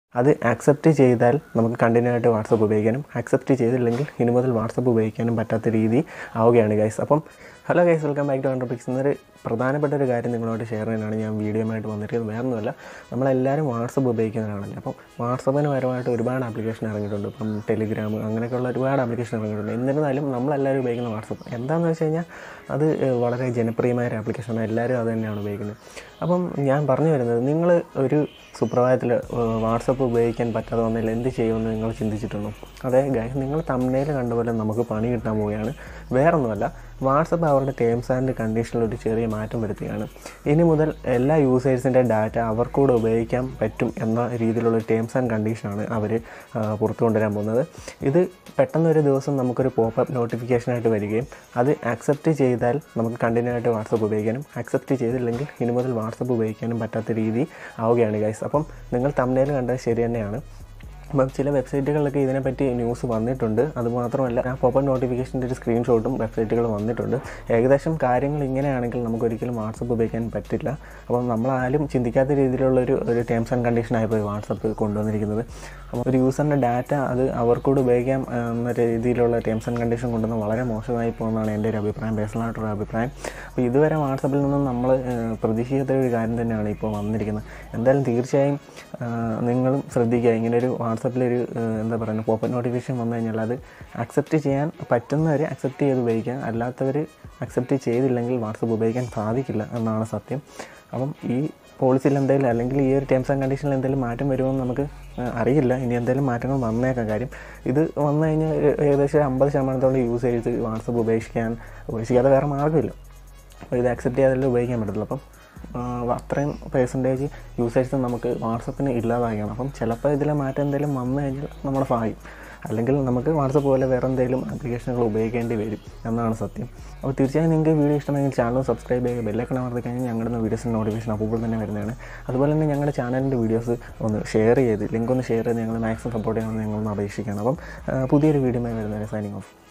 അത് ആക്സെപ്റ്റ് ചെയ്താൽ നമുക്ക് കണ്ടിന്യൂ ആയിട്ട് വാട്സപ്പ് ഉപയോഗിക്കാനും ആക്സെപ്റ്റ് ചെയ്തില്ലെങ്കിൽ ഇനി മുതൽ വാട്സപ്പ് ഉപയോഗിക്കാനും പറ്റാത്ത രീതി ആവുകയാണ് ഗൈസ് അപ്പം hello guys welcome back to hundred എന്നൊരു പ്രധാനപ്പെട്ട ഒരു കാര്യം നിങ്ങളോട് ഷെയർ ചെയ്യാനാണ് ഞാൻ വീഡിയോയുമായിട്ട് വന്നിരിക്കുന്നത് വേറെ ഒന്നുമല്ല നമ്മളെല്ലാവരും വാട്സപ്പ് ഉപയോഗിക്കുന്നവരാണല്ലോ അപ്പം വാട്സപ്പിന് പരമായിട്ട് ഒരുപാട് ആപ്ലിക്കേഷൻ ഇറങ്ങിയിട്ടുണ്ട് ഇപ്പം ടെലിഗ്രാം അങ്ങനെയൊക്കെയുള്ള ഒരുപാട് ആപ്ലിക്കേഷൻ ഇറങ്ങിയിട്ടുണ്ട് എന്നിരുന്നാലും നമ്മളെല്ലാവരും ഉപയോഗിക്കുന്ന വാട്സപ്പ് എന്താണെന്ന് വെച്ച് കഴിഞ്ഞാൽ അത് ഏഹ്, വളരെ ജനപ്രിയമായ ഒരു ആപ്ലിക്കേഷനാണ് എല്ലാവരും അത് തന്നെയാണ് ഉപയോഗിക്കുന്നത് അപ്പം ഞാൻ പറഞ്ഞു വരുന്നത് നിങ്ങൾ ഒരു സുപ്രഭാതത്തിൽ വാട്സപ്പ് ഉപയോഗിക്കാൻ പറ്റാതെ വന്നതിൽ എന്ത് ചെയ്യുമെന്ന് നിങ്ങൾ ചിന്തിച്ചിട്ടുണ്ടോ അതെ ഗൈസ് നിങ്ങൾ തമിഴിൽ കണ്ട പോലെ നമുക്ക് പണി കിട്ടാൻ പോവുകയാണ് വേറൊന്നുമല്ല വാട്സപ്പ് അവരുടെ ടേംസ് ആൻഡ് കണ്ടീഷനിൽ ഒരു ചെറിയ മാറ്റം വരുത്തുകയാണ് ഇനി മുതൽ എല്ലാ യൂസേഴ്സിൻ്റെ ഡാറ്റ അവർക്കൂടെ ഉപയോഗിക്കാൻ പറ്റും എന്ന രീതിയിലുള്ള ടേംസ് ആൻഡ് കണ്ടീഷനാണ് അവർ പുറത്തു കൊണ്ടുവരാൻ പോകുന്നത് ഇത് പെട്ടെന്നൊരു ദിവസം നമുക്കൊരു പോപ്പപ്പ് നോട്ടിഫിക്കേഷനായിട്ട് വരികയും അത് ആക്സെപ്റ്റ് ചെയ്താൽ നമുക്ക് കണ്ടിന്യൂ ആയിട്ട് വാട്സപ്പ് ഉപയോഗിക്കാനും ആക്സെപ്റ്റ് ചെയ്തില്ലെങ്കിൽ ഇനി മുതൽ വാട്സപ്പ് ഉപയോഗിക്കാനും പറ്റാത്ത രീതി ആവുകയാണ് ഗൈസ് അപ്പം നിങ്ങൾ തമിഴിൽ കണ്ടത് ശരി തന്നെയാണ് അപ്പം ചില വെബ്സൈറ്റുകളിലൊക്കെ ഇതിനെപ്പറ്റി ന്യൂസ് വന്നിട്ടുണ്ട് അതുമാത്രമല്ല ആ പോപ്പൺ നോട്ടിഫിക്കേഷൻ്റെ ഒരു സ്ക്രീൻഷോട്ടും വെബ്സൈറ്റുകൾ വന്നിട്ടുണ്ട് ഏകദേശം കാര്യങ്ങൾ ഇങ്ങനെയാണെങ്കിൽ നമുക്ക് ഒരിക്കലും വാട്സപ്പ് ഉപയോഗിക്കാൻ പറ്റില്ല അപ്പം നമ്മളാരും ചിന്തിക്കാത്ത രീതിയിലുള്ള ഒരു ഒരു ടേംസ് ആൻഡ് കണ്ടീഷൻ ആയിപ്പോയി വാട്സപ്പ് കൊണ്ടുവന്നിരിക്കുന്നത് അപ്പോൾ ഒരു യൂസറിൻ്റെ ഡാറ്റ അത് അവർക്കൂടെ ഉപയോഗിക്കാം ആ, എന്ന രീതിയിലുള്ള ടേംസ് ആൻഡ് കണ്ടീഷൻ കൊണ്ടുവന്ന് വളരെ മോശമായി പോകുന്നതാണ് എൻ്റെ ഒരു അഭിപ്രായം പേഴ്സണലായിട്ടുള്ള അഭിപ്രായം അപ്പോൾ ഇതുവരെ വാട്സപ്പിൽ നിന്നും നമ്മൾ പ്രതീക്ഷിക്കാത്ത ഒരു കാര്യം തന്നെയാണ് ഇപ്പോൾ വന്നിരിക്കുന്നത് എന്തായാലും തീർച്ചയായും ആ, നിങ്ങളും ശ്രദ്ധിക്കുക ഇങ്ങനൊരു വാട്സപ്പിലൊരു ആ, എന്താ പറയുക പോപ്പൺ നോട്ടിഫിക്കേഷൻ വന്നു കഴിഞ്ഞാൽ അത് അക്സെപ്റ്റ് ചെയ്യാൻ പറ്റുന്നവർ അക്സെപ്റ്റ് ചെയ്ത് ഉപയോഗിക്കുക അല്ലാത്തവർ അക്സെപ്റ്റ് ചെയ്തില്ലെങ്കിൽ വാട്സപ്പ് ഉപയോഗിക്കാൻ സാധിക്കില്ല എന്നാണ് സത്യം അപ്പം ഈ പോളിസിയിൽ എന്തെങ്കിലും അല്ലെങ്കിൽ ഈ ഒരു ടേംസ് ആൻഡ് കണ്ടീഷനിൽ എന്തെങ്കിലും മാറ്റം വരുമോ എന്ന് നമുക്ക് ആ, അറിയില്ല ഇനി എന്തെങ്കിലും മാറ്റങ്ങൾ വന്നേക്കാം കാര്യം ഇത് വന്നു കഴിഞ്ഞാൽ ഏ- ഏകദേശം അമ്പത് ശതമാനത്തോളം യൂസ് ചെയ്ത് വാട്സപ്പ് ഉപേക്ഷിക്കാൻ ഉപേക്ഷിക്കാതെ വേറെ മാർഗ്ഗമില്ല അപ്പോൾ ഇത് അക്സെപ്റ്റ് ചെയ്യാതെ ഉപയോഗിക്കാൻ പറ്റത്തില്ല അപ്പം ആ, അത്രയും പേഴ്സൻറ്റേജ് യൂസേഴ്സ് നമുക്ക് വാട്സപ്പിന് ഇല്ലാതാകണം അപ്പം ചിലപ്പോൾ ഇതിലെ മാറ്റം എന്തെങ്കിലും വന്നു കഴിഞ്ഞാൽ നമ്മുടെ സഹായിക്കും അല്ലെങ്കിൽ നമുക്ക് വാട്സപ്പ് പോലെ വേറെ എന്തെങ്കിലും ആപ്ലിക്കേഷനുകൾ ഉപയോഗിക്കേണ്ടി വരും എന്നാണ് സത്യം അപ്പോൾ തീർച്ചയായും നിങ്ങൾക്ക് വീഡിയോ ഇഷ്ടമെങ്കിൽ ചാനൽ സബ്സ്ക്രൈബ് ചെയ്യുക ബെല്ലൈക്കൺ അമർത്തി കഴിഞ്ഞാൽ ഞങ്ങളുടെ വീഡിയോസിൻ്റെ നോട്ടിഫിക്കേഷൻ അപ്പോൾ തന്നെ വരുന്നതാണ് അതുപോലെ തന്നെ ഞങ്ങളുടെ ചാനലിൻ്റെ വീഡിയോസ് ഒന്ന് ഷെയർ ചെയ്ത് ലിങ്ക് ഒന്ന് ഷെയർ ചെയ്ത് ഞങ്ങൾ മാക്സിമം സപ്പോർട്ട് ചെയ്യണമെന്ന് ഞങ്ങളൊന്ന് അപേക്ഷിക്കുകയാണ് അപ്പം ആ, പുതിയൊരു വീഡിയോ വരുന്നവരെ സൈനിങ് ഓഫ്